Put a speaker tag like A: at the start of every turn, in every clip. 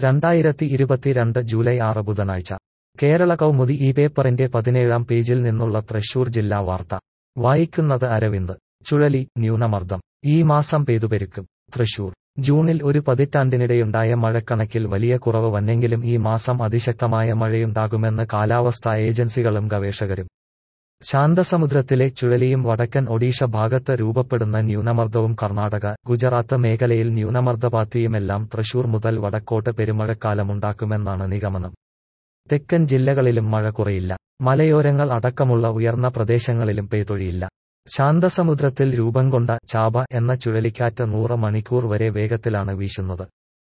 A: രണ്ടായിരത്തി ഇരുപത്തിരണ്ട് ജൂലൈ ആറ് ബുധനാഴ്ച കേരള കൗമുദി ഈ പേപ്പറിന്റെ പതിനേഴാം പേജിൽ നിന്നുള്ള തൃശൂർ ജില്ലാ വാർത്ത വായിക്കുന്നത് അരവിന്ദ് ചുഴലി ന്യൂനമർദ്ദം ഈ മാസം പെയ്തുപെരുക്കും തൃശൂർ ജൂണിൽ ഒരു പതിറ്റാണ്ടിനിടെയുണ്ടായ മഴക്കണക്കിൽ വലിയ കുറവ് വന്നെങ്കിലും ഈ മാസം അതിശക്തമായ മഴയുണ്ടാകുമെന്ന് കാലാവസ്ഥാ ഏജൻസികളും ഗവേഷകരും ശാന്തസമുദ്രത്തിലെ ചുഴലിയും വടക്കൻ ഒഡീഷ ഭാഗത്ത് രൂപപ്പെടുന്ന ന്യൂനമർദ്ദവും കർണാടക ഗുജറാത്ത് മേഖലയിൽ ന്യൂനമർദ്ദപാത്തിയുമെല്ലാം തൃശൂർ മുതൽ വടക്കോട്ട് പെരുമഴക്കാലമുണ്ടാക്കുമെന്നാണ് നിഗമനം തെക്കൻ ജില്ലകളിലും മഴ കുറയില്ല മലയോരങ്ങൾ അടക്കമുള്ള ഉയർന്ന പ്രദേശങ്ങളിലും പെയ്തൊഴിയില്ല ശാന്തസമുദ്രത്തിൽ രൂപം കൊണ്ട ചാബ എന്ന ചുഴലിക്കാറ്റ് നൂറ് മണിക്കൂർ വരെ വേഗത്തിലാണ് വീശുന്നത്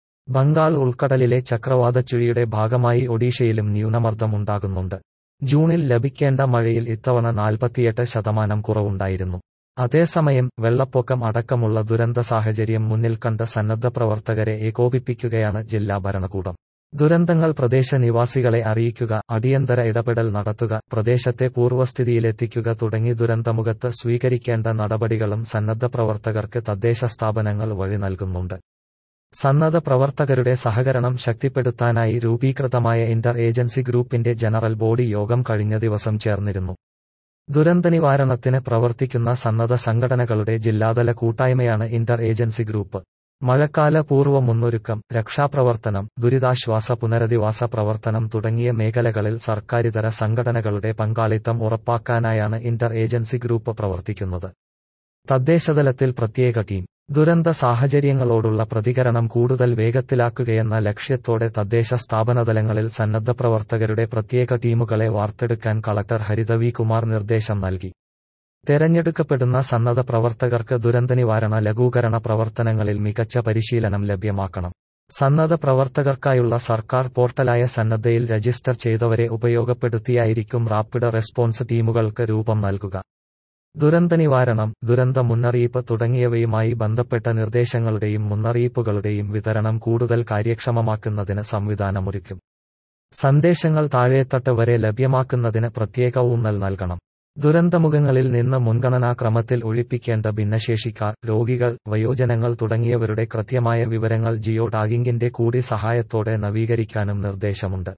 A: ബംഗാൾ ഉൾക്കടലിലെ ചക്രവാത ചുഴിയുടെ ഭാഗമായി ഒഡീഷയിലും ന്യൂനമർദ്ദം ഉണ്ടാകുന്നുണ്ട് ജൂണിൽ ലഭിക്കേണ്ട മഴയിൽ ഇത്തവണ നാൽപ്പത്തിയെട്ട് ശതമാനം കുറവുണ്ടായിരുന്നു അതേസമയം വെള്ളപ്പൊക്കം അടക്കമുള്ള ദുരന്ത സാഹചര്യം മുന്നിൽ കണ്ട് സന്നദ്ധ പ്രവർത്തകരെ ഏകോപിപ്പിക്കുകയാണ് ജില്ലാ ഭരണകൂടം ദുരന്തങ്ങൾ പ്രദേശ നിവാസികളെ അറിയിക്കുക അടിയന്തര ഇടപെടൽ നടത്തുക പ്രദേശത്തെ പൂർവ്വസ്ഥിതിയിലെത്തിക്കുക തുടങ്ങി ദുരന്തമുഖത്ത് സ്വീകരിക്കേണ്ട നടപടികളും സന്നദ്ധ പ്രവർത്തകർക്ക് തദ്ദേശ സ്ഥാപനങ്ങൾ വഴി നൽകുന്നുണ്ട് സന്നദ്ധ പ്രവർത്തകരുടെ സഹകരണം ശക്തിപ്പെടുത്താനായി രൂപീകൃതമായ ഇന്റർ ഏജൻസി ഗ്രൂപ്പിന്റെ ജനറൽ ബോഡി യോഗം കഴിഞ്ഞ ദിവസം ചേർന്നിരുന്നു ദുരന്തനിവാരണത്തിന് പ്രവർത്തിക്കുന്ന സന്നദ്ധ സംഘടനകളുടെ ജില്ലാതല കൂട്ടായ്മയാണ് ഇന്റർ ഏജൻസി ഗ്രൂപ്പ് മഴക്കാല പൂർവ്വ മുന്നൊരുക്കം രക്ഷാപ്രവർത്തനം ദുരിതാശ്വാസ പുനരധിവാസ പ്രവർത്തനം തുടങ്ങിയ മേഖലകളിൽ സർക്കാരിതര സംഘടനകളുടെ പങ്കാളിത്തം ഉറപ്പാക്കാനായാണ് ഇന്റർ ഏജൻസി ഗ്രൂപ്പ് പ്രവർത്തിക്കുന്നത് തദ്ദേശതലത്തിൽ പ്രത്യേക ടീം ദുരന്ത സാഹചര്യങ്ങളോടുള്ള പ്രതികരണം കൂടുതൽ വേഗത്തിലാക്കുകയെന്ന ലക്ഷ്യത്തോടെ തദ്ദേശ സ്ഥാപനതലങ്ങളിൽ സന്നദ്ധ പ്രവർത്തകരുടെ പ്രത്യേക ടീമുകളെ വാർത്തെടുക്കാൻ കളക്ടർ ഹരിത വി കുമാർ നിർദ്ദേശം നൽകി തെരഞ്ഞെടുക്കപ്പെടുന്ന സന്നദ്ധ പ്രവർത്തകർക്ക് ദുരന്തനിവാരണ ലഘൂകരണ പ്രവർത്തനങ്ങളിൽ മികച്ച പരിശീലനം ലഭ്യമാക്കണം സന്നദ്ധ പ്രവർത്തകർക്കായുള്ള സർക്കാർ പോർട്ടലായ സന്നദ്ധയിൽ രജിസ്റ്റർ ചെയ്തവരെ ഉപയോഗപ്പെടുത്തിയായിരിക്കും റാപ്പിഡ് റെസ്പോൺസ് ടീമുകൾക്ക് രൂപം നൽകുക ദുരന്തനിവാരണം ദുരന്ത മുന്നറിയിപ്പ് തുടങ്ങിയവയുമായി ബന്ധപ്പെട്ട നിർദ്ദേശങ്ങളുടെയും മുന്നറിയിപ്പുകളുടെയും വിതരണം കൂടുതൽ കാര്യക്ഷമമാക്കുന്നതിന് സംവിധാനമൊരുക്കും സന്ദേശങ്ങൾ താഴെത്തട്ട് വരെ ലഭ്യമാക്കുന്നതിന് പ്രത്യേക ഊന്നൽ നൽകണം ദുരന്തമുഖങ്ങളിൽ നിന്ന് മുൻഗണനാക്രമത്തിൽ ഒഴിപ്പിക്കേണ്ട ഭിന്നശേഷിക്കാർ രോഗികൾ വയോജനങ്ങൾ തുടങ്ങിയവരുടെ കൃത്യമായ വിവരങ്ങൾ ജിയോ ടാഗിംഗിന്റെ കൂടി സഹായത്തോടെ നവീകരിക്കാനും നിർദ്ദേശമുണ്ട്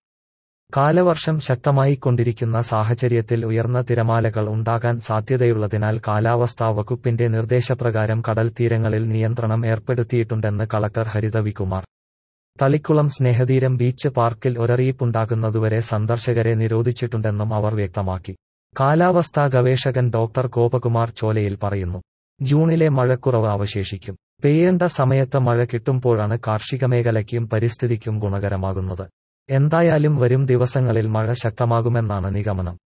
A: കാലവർഷം ശക്തമായിക്കൊണ്ടിരിക്കുന്ന സാഹചര്യത്തിൽ ഉയർന്ന തിരമാലകൾ ഉണ്ടാകാൻ സാധ്യതയുള്ളതിനാൽ കാലാവസ്ഥാ വകുപ്പിന്റെ നിർദ്ദേശപ്രകാരം കടൽ തീരങ്ങളിൽ നിയന്ത്രണം ഏർപ്പെടുത്തിയിട്ടുണ്ടെന്ന് കളക്ടർ ഹരിത വികുമാർ തളിക്കുളം സ്നേഹതീരം ബീച്ച് പാർക്കിൽ ഒരറിയിപ്പുണ്ടാകുന്നതുവരെ സന്ദർശകരെ നിരോധിച്ചിട്ടുണ്ടെന്നും അവർ വ്യക്തമാക്കി കാലാവസ്ഥാ ഗവേഷകൻ ഡോക്ടർ ഗോപകുമാർ ചോലയിൽ പറയുന്നു ജൂണിലെ മഴക്കുറവ് അവശേഷിക്കും പെയ്യേണ്ട സമയത്ത് മഴ കിട്ടുമ്പോഴാണ് കാർഷിക മേഖലയ്ക്കും പരിസ്ഥിതിക്കും ഗുണകരമാകുന്നത് എന്തായാലും വരും ദിവസങ്ങളിൽ മഴ ശക്തമാകുമെന്നാണ് നിഗമനം